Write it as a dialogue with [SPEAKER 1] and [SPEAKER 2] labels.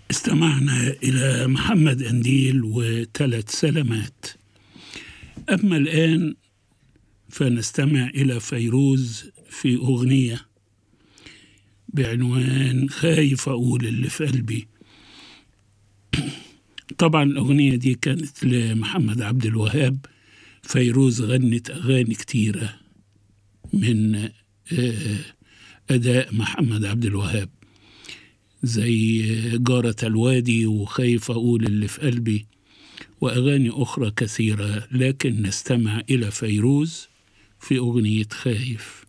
[SPEAKER 1] استمعنا إلى محمد أنديل وثلاث سلامات أما الآن فنستمع إلى فيروز في أغنية بعنوان خايف أقول اللي في قلبي طبعا الأغنية دي كانت لمحمد عبد الوهاب فيروز غنت أغاني كتيرة من أداء محمد عبد الوهاب زي جارة الوادي وخايف أقول اللي في قلبي وأغاني أخرى كثيرة لكن نستمع إلى فيروز في أغنية خايف